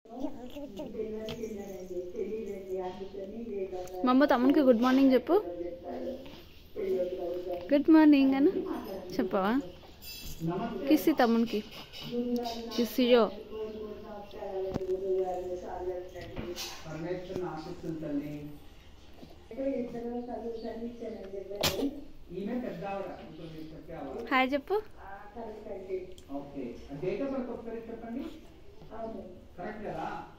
మా అమ్మ తమ్మునికి గుడ్ మార్నింగ్ చెప్పు గుడ్ మార్నింగ్ అను చెప్పవా కిస్సి తమ్మునికి కిస్సియో పరమేశ్వరుని ఆశిస్తుంది తల్లి ఈమె పెద్ద ఆవిడ ఇప్పుడు మీరు చెప్పావా హాయ్ చెప్పు ఓకే డేట్ ఆఫ్ బర్త్ ఒకసారి చెప్పండి కరెక్ట్ కదా